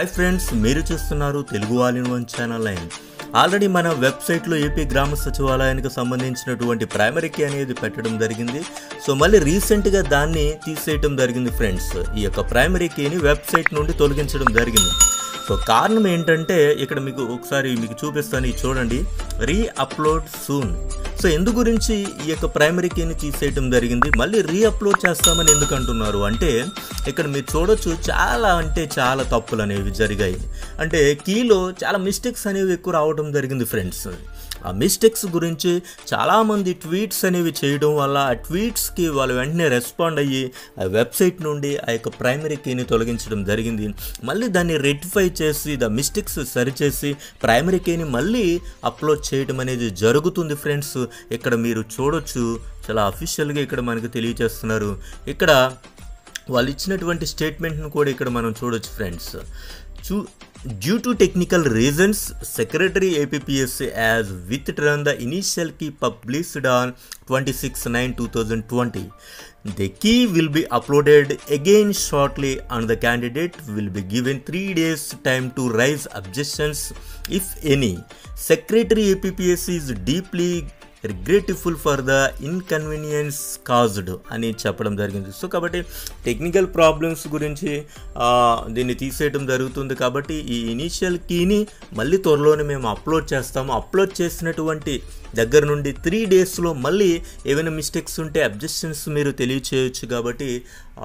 hi friends మీరు చూస్తున్నారు Telugu all in one channel line already మన వెబ్సైట్లో ఏపీ గ్రామ సచివాలయానికి సంబంధించినటువంటి ప్రైమరీ కీ అనేది పెట్టడం జరిగింది సో మళ్ళీ రీసెంట్గా దాన్ని తీసేయటం జరిగింది ఫ్రెండ్స్ ఈ యొక్క ప్రైమరీ కీని వెబ్సైట్ నుండి తొలగించడం జరిగింది సో కారణం ఏంటంటే ఇక్కడ మీకు ఒకసారి మీకు చూపిస్తాను ఇది చూడండి రీ అప్లోడ్ సూన్ సో ఎందు గురించి ఈ యొక్క ప్రైమరీ కీని తీసేయటం జరిగింది మళ్ళీ రీ అప్లోడ్ చేస్తామని ఎందుకు అంటున్నారు అంటే ఇక్కడ మీరు చూడొచ్చు చాలా అంటే చాలా తప్పులు అనేవి జరిగాయి అంటే కీలో చాలా మిస్టేక్స్ అనేవి ఎక్కువ రావడం జరిగింది ఫ్రెండ్స్ ఆ మిస్టేక్స్ గురించి చాలామంది ట్వీట్స్ అనేవి చేయడం వల్ల ఆ ట్వీట్స్కి వాళ్ళు వెంటనే రెస్పాండ్ అయ్యి ఆ వెబ్సైట్ నుండి ఆ యొక్క ప్రైమరీ కీని తొలగించడం జరిగింది మళ్ళీ దాన్ని రెక్టిఫై చేసి ద మిస్టేక్స్ సరిచేసి ప్రైమరీ కీని మళ్ళీ అప్లోడ్ చేయడం అనేది జరుగుతుంది ఫ్రెండ్స్ ఇక్కడ మీరు చూడొచ్చు చాలా అఫీషియల్గా ఇక్కడ మనకు తెలియజేస్తున్నారు ఇక్కడ వాళ్ళు ఇచ్చినటువంటి స్టేట్మెంట్ను కూడా ఇక్కడ మనం చూడొచ్చు ఫ్రెండ్స్ చూ due to technical reasons secretary APSC has withdrawn the initial key published on twenty six nine two thousand twenty the key will be uploaded again shortly and the candidate will be given three days time to raise objections if any secretary APSC is deeply regretful for the inconvenience caused అని చెప్పడం జరిగింది so కాబట్టి technical problems గురించి ఆ, దీన్ని తీసేయడం జరుగుతుంది కాబట్టి ఈ ఇనీషియల్ కీని మళ్ళీ త్వరలోనే మేము అప్లోడ్ చేస్తాము అప్లోడ్ చేసినటువంటి దగ్గర నుండి త్రీ డేస్లో మళ్ళీ ఏమైనా మిస్టేక్స్ ఉంటే అబ్జెక్షన్స్ మీరు తెలియచేయచ్చు కాబట్టి ఆ,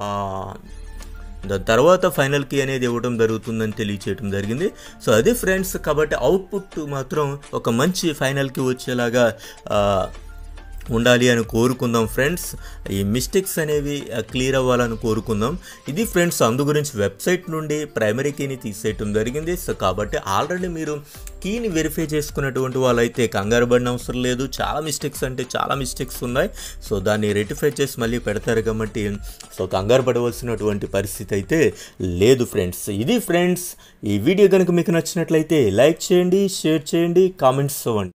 దాని తర్వాత ఫైనల్ కీ అనేది ఇవ్వడం జరుగుతుందని తెలియచేయడం జరిగింది సో అదే ఫ్రెండ్స్ కాబట్టి అవుట్పుట్ మాత్రం ఒక మంచి ఫైనల్ కీ వచ్చేలాగా ఆ, ఉండాలి అని కోరుకుందాం ఫ్రెండ్స్ ఈ మిస్టేక్స్ అనేవి క్లియర్ అవ్వాలని కోరుకుందాం ఇది ఫ్రెండ్స్ అందు గురించి వెబ్సైట్ నుండి ప్రైమరీ కీని తీసేయటం జరిగింది సో కాబట్టి ఆల్రెడీ మీరు కీని వెరిఫై చేసుకున్నటువంటి వాళ్ళైతే కంగారు పడిన అవసరం లేదు చాలా మిస్టేక్స్ అంటే చాలా మిస్టేక్స్ ఉన్నాయి సో దాన్ని రెటిఫై చేసి మళ్ళీ పెడతారు కాబట్టి సో కంగారు పడవలసినటువంటి పరిస్థితి అయితే లేదు ఫ్రెండ్స్ ఇది ఫ్రెండ్స్ ఈ వీడియో కనుక మీకు నచ్చినట్లయితే లైక్ చేయండి షేర్ చేయండి కామెంట్స్ ఇవ్వండి